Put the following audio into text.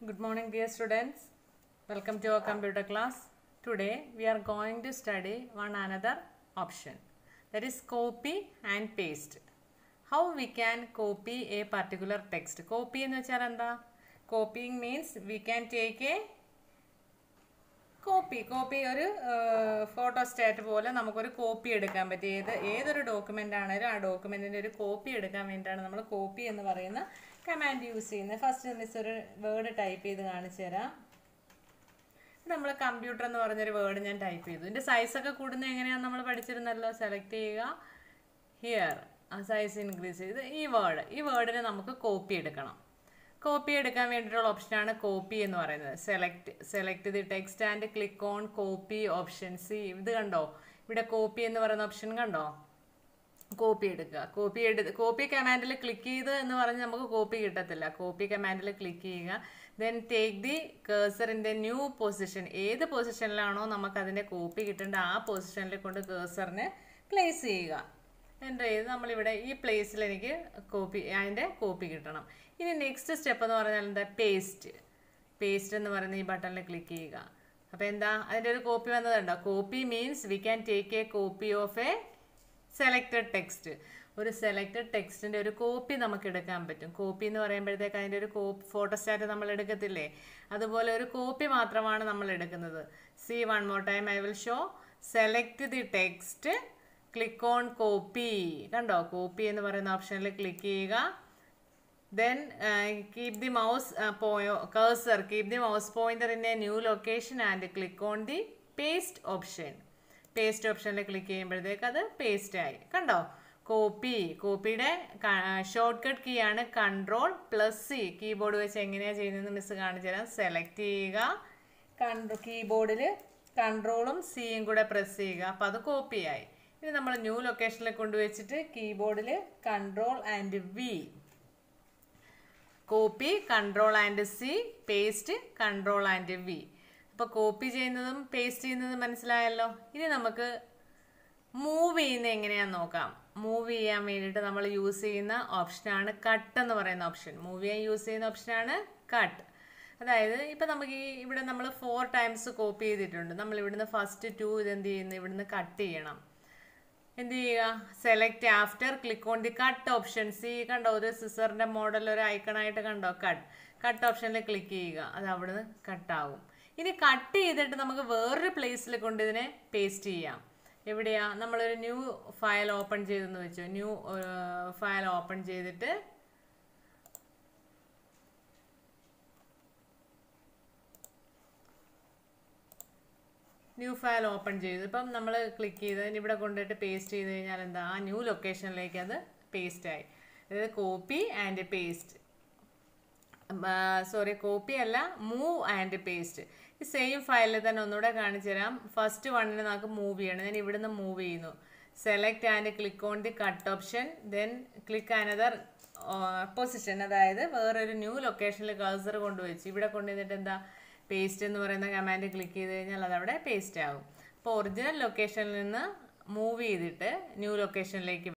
Good morning, dear students. Welcome to our computer class. Today we are going to study one another option that is copy and paste. How we can copy a particular text. Copy എന്ന് വെച്ചാൽ എന്താ copying means we can take a copy copy ഒരു photostat പോലെ നമുക്കൊരു copy എടുക്കാൻ പറ്റും ഏത് ഏതൊരു ഡോക്യുമെൻ്റ് ആണെങ്കിലും ആ ഡോക്യുമെൻറ്റിൻ്റെ ഒരു കോപ്പി എടുക്കാൻ വേണ്ടിയിട്ടാണ് നമ്മൾ കോപ്പി എന്ന് പറയുന്ന കമാൻഡ് യൂസ് ചെയ്യുന്നത് ഫസ്റ്റ് മിസ് ഒരു വേർഡ് ടൈപ്പ് ചെയ്ത് കാണിച്ചു തരാം നമ്മൾ കമ്പ്യൂട്ടർ എന്ന് പറഞ്ഞൊരു വേർഡ് ഞാൻ ടൈപ്പ് ചെയ്തു ഇതിൻ്റെ സൈസൊക്കെ കൂടുന്നത് എങ്ങനെയാണെന്ന് നമ്മൾ പഠിച്ചിരുന്നല്ലോ സെലക്ട് ചെയ്യുക ഹിയർ ആ സൈസ് ഇൻക്രീസ് ചെയ്ത് ഈ വേർഡ് ഈ വേർഡിനെ നമുക്ക് കോപ്പി എടുക്കണം കോപ്പി എടുക്കാൻ വേണ്ടിയിട്ടുള്ള ഓപ്ഷനാണ് കോപ്പി എന്ന് പറയുന്നത് select select the text and click on copy option see ഇത് കണ്ടോ ഇവിടെ കോപ്പി എന്ന് പറയുന്ന ഓപ്ഷൻ കണ്ടോ കോപ്പി എടുക്കുക കോപ്പി എടുത്ത് കോപ്പി കമാൻഡിൽ ക്ലിക്ക് ചെയ്ത് എന്ന് പറഞ്ഞ് നമുക്ക് കോപ്പി കിട്ടത്തില്ല കോപ്പി കമാൻഡിൽ ക്ലിക്ക് ചെയ്യുക ദെൻ ടേക്ക് ദി കേസറിൻ്റെ ന്യൂ പൊസിഷൻ ഏത് പൊസിഷനിലാണോ നമുക്ക് അതിൻ്റെ കോപ്പി കിട്ടേണ്ട ആ പൊസിഷനിൽ കൊണ്ട് കേസറിനെ പ്ലേസ് ചെയ്യുക എൻ്റർ ചെയ്ത് നമ്മളിവിടെ ഈ പ്ലേസിൽ എനിക്ക് കോപ്പി അതിൻ്റെ കോപ്പി കിട്ടണം ഇനി നെക്സ്റ്റ് സ്റ്റെപ്പ് എന്ന് പറഞ്ഞാൽ എന്താ പേസ്റ്റ് പേസ്റ്റ് എന്ന് പറയുന്ന ഈ ബട്ടണിൽ ക്ലിക്ക് ചെയ്യുക അപ്പോൾ എന്താ അതിൻ്റെ ഒരു കോപ്പി വന്നതുണ്ടോ copy means we can take a copy of a selected text ഒരു സെലക്റ്റഡ് ടെക്സ്റ്റിൻ്റെ ഒരു കോപ്പി നമുക്ക് എടുക്കാൻ പറ്റും കോപ്പി എന്ന് പറയുമ്പോഴത്തേക്ക് അതിൻ്റെ ഒരു കോപ്പി ഫോട്ടോസ്റ്റാറ്റ് നമ്മൾ എടുക്കത്തില്ലേ അതുപോലെ ഒരു കോപ്പി മാത്രമാണ് നമ്മൾ എടുക്കുന്നത് see one more time I will show select the text click on copy കണ്ടോ കോപ്പി എന്ന് പറയുന്ന ഓപ്ഷനിൽ ക്ലിക്ക് ചെയ്യുക then keep the mouse cursor keep the mouse pointer in a new location and click on the paste option paste ഓപ്ഷനിൽ click ചെയ്യുമ്പോഴത്തേക്ക് അത് paste ആയി കണ്ടോ കോപ്പി കോപ്പിയുടെ ഷോർട്ട് കട്ട് കീ ആണ് കൺട്രോൾ പ്ലസ് സി കീബോർഡ് വെച്ച് എങ്ങനെയാണ് ചെയ്യുന്നതെന്ന് മിസ് കാണിച്ചു തരാം സെലക്ട് ചെയ്യുക കൺട്രോ കീബോർഡിൽ കൺട്രോളും സിയും കൂടെ പ്രസ് ചെയ്യുക അപ്പോൾ അത് കോപ്പിയായി ഇനി നമ്മൾ ന്യൂ ലൊക്കേഷനിൽ കൊണ്ടുവച്ചിട്ട് കീബോർഡിൽ control and V copy control and C paste control and V അപ്പോൾ കോപ്പി ചെയ്യുന്നതും പേസ്റ്റ് ചെയ്യുന്നതും മനസ്സിലായല്ലോ ഇനി നമുക്ക് മൂവ് ചെയ്യുന്ന എങ്ങനെയാണെന്ന് നോക്കാം മൂവ് ചെയ്യാൻ വേണ്ടിയിട്ട് നമ്മൾ യൂസ് ചെയ്യുന്ന ഓപ്ഷനാണ് കട്ട് എന്ന് പറയുന്ന ഓപ്ഷൻ മൂവ് ചെയ്യാൻ യൂസ് ചെയ്യുന്ന ഓപ്ഷനാണ് കട്ട് അതായത് ഇപ്പം നമുക്ക് ഈ ഇവിടെ നമ്മൾ ഫോർ ടൈംസ് കോപ്പി ചെയ്തിട്ടുണ്ട് നമ്മൾ ഇവിടുന്ന് ഫസ്റ്റ് ടു ഇതെന്ത് ചെയ്യുന്നു ഇവിടുന്ന് കട്ട് ചെയ്യണം എന്ത് ചെയ്യുക select after click on the cut option see കണ്ടോ ഒരു സിസറിന്റെ മോഡൽ ഒരു ഐക്കണായിട്ട് കണ്ടോ കട്ട് കട്ട് ഓപ്ഷനിൽ ക്ലിക്ക് ചെയ്യുക അത് അവിടുന്ന് കട്ടാവും ഇനി കട്ട് ചെയ്തിട്ട് നമുക്ക് വേറൊരു പ്ലേസിൽ കൊണ്ട് ഇതിനെ പേസ്റ്റ് ചെയ്യാം എവിടെയാ നമ്മളൊരു ന്യൂ ഫയൽ ഓപ്പൺ ചെയ്തെന്ന് വെച്ചു ന്യൂ ഫയൽ ഓപ്പൺ ചെയ്തിട്ട് ന്യൂ ഫയൽ ഓപ്പൺ ചെയ്തു ഇപ്പം നമ്മൾ ക്ലിക്ക് ചെയ്ത് ഇവിടെ കൊണ്ടുപോയിട്ട് പേസ്റ്റ് ചെയ്ത് കഴിഞ്ഞാൽ എന്താ ആ ന്യൂ ലൊക്കേഷനിലേക്ക് അത് പേസ്റ്റ് ആയി അതായത് copy and paste sorry copy അല്ല മൂവ് ആൻഡ് പേസ്റ്റ് ഈ സെയിം ഫയലിൽ തന്നെ ഒന്നുകൂടെ കാണിച്ചു തരാം ഫസ്റ്റ് വണ്ണിന് നമുക്ക് മൂവ് ചെയ്യണം ഞാൻ ഇവിടുന്ന് മൂവ് ചെയ്യുന്നു select and click on the cut option then click another position അതായത് വേറൊരു ന്യൂ ലൊക്കേഷനിൽ കൾസർ കൊണ്ടുവച്ചു ഇവിടെ കൊണ്ടുവന്നിട്ട് എന്താ പേസ്റ്റ് എന്ന് പറയുന്ന കമാൻഡ് ക്ലിക്ക് ചെയ്ത് കഴിഞ്ഞാൽ അതവിടെ പേസ്റ്റ് ആകും അപ്പോൾ ഒറിജിനൽ ലൊക്കേഷനിൽ നിന്ന് മൂവ് ചെയ്തിട്ട് ന്യൂ ലൊക്കേഷനിലേക്ക്